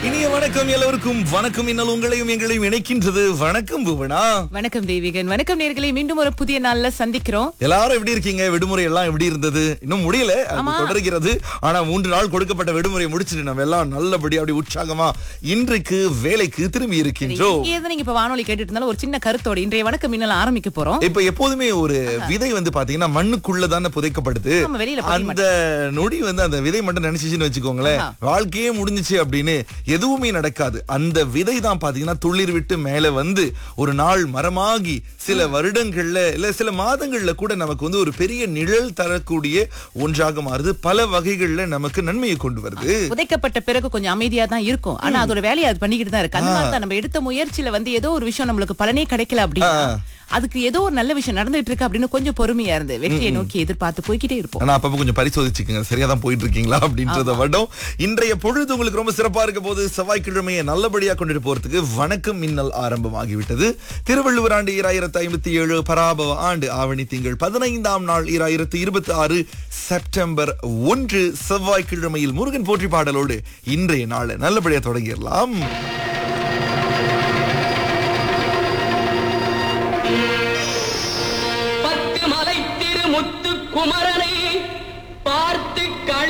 இனிய வணக்கம் எல்லோருக்கும் வணக்கம் இன்னல் உங்களையும் எங்களையும் இணைக்கின்றது வணக்கம் புவனா வணக்கம் தேவிகன் வணக்கம் நேர்களை மீண்டும் ஒரு புதிய நாள்ல சந்திக்கிறோம் எல்லாரும் எப்படி இருக்கீங்க விடுமுறை எல்லாம் எப்படி இருந்தது இன்னும் முடியல அது தொடர்கிறது ஆனா மூன்று நாள் கொடுக்கப்பட்ட விடுமுறை முடிச்சுட்டு நம்ம எல்லாம் நல்லபடி அப்படி உற்சாகமா இன்றைக்கு வேலைக்கு திரும்பி இருக்கின்றோம் இங்கே இருந்து நீங்க இப்ப வானொலி கேட்டுட்டு இருந்தாலும் ஒரு சின்ன கருத்தோட இன்றைய வணக்கம் மின்னல் ஆரம்பிக்க போறோம் இப்ப எப்போதுமே ஒரு விதை வந்து பாத்தீங்கன்னா மண்ணுக்குள்ளதானே புதைக்கப்படுது நம்ம வெளியில பதிய அந்த நொடி வந்து அந்த விதை மட்டும் நினைச்சிச்சுன்னு வச்சுக்கோங்களேன் வாழ்க்கையே முடிஞ்சுச்சு அப்படின்னு எதுவுமே நடக்காது அந்த விதை தான் பாத்தீங்கன்னா துளிர் விட்டு மேல வந்து ஒரு நாள் மரமாகி சில வருடங்கள்ல இல்ல சில மாதங்கள்ல கூட நமக்கு வந்து ஒரு பெரிய நிழல் தரக்கூடிய ஒன்றாக மாறுது பல வகைகள்ல நமக்கு நன்மையை கொண்டு வருது புதைக்கப்பட்ட பிறகு கொஞ்சம் அமைதியா தான் இருக்கும் ஆனா அதோட வேலையை அது பண்ணிக்கிட்டு தான் இருக்கு அந்த மாதிரி தான் நம்ம எடுத்த முயற்சியில வந்து ஏதோ ஒரு விஷயம் நம்மளுக்கு பலனே கிடைக்கல அப்படின்னா அதுக்கு ஏதோ ஒரு நல்ல விஷயம் நடந்துட்டு இருக்கு அப்படின்னு கொஞ்சம் பொறுமையா இருந்து வெற்றியை நோக்கி எதிர்பார்த்து போய்கிட்டே இருப்போம் ஆனா அப்பப்ப கொஞ்சம் பரிசோதிச்சுக்கங்க சரியா தான் போயிட்டு இருக்கீங்களா அப்படின்றத மட்டும் இன்றைய பொழுது உங்களுக்கு ரொம்ப சிறப்பா இருக்க போது செவ்வாய்க்கிழமையை நல்லபடியா கொண்டுட்டு போறதுக்கு வணக்கம் மின்னல் ஆரம்பமாகிவிட்டது திருவள்ளுவர் ஆண்டு ஈராயிரத்தி ஐம்பத்தி ஏழு பராபவ ஆண்டு ஆவணி திங்கள் பதினைந்தாம் நாள் ஈராயிரத்தி இருபத்தி ஆறு செப்டம்பர் ஒன்று செவ்வாய்க்கிழமையில் முருகன் போற்றி பாடலோடு இன்றைய நாளை நல்லபடியா தொடங்கிடலாம் பத்து மலை திருமுத்து குமரனை பார்த்து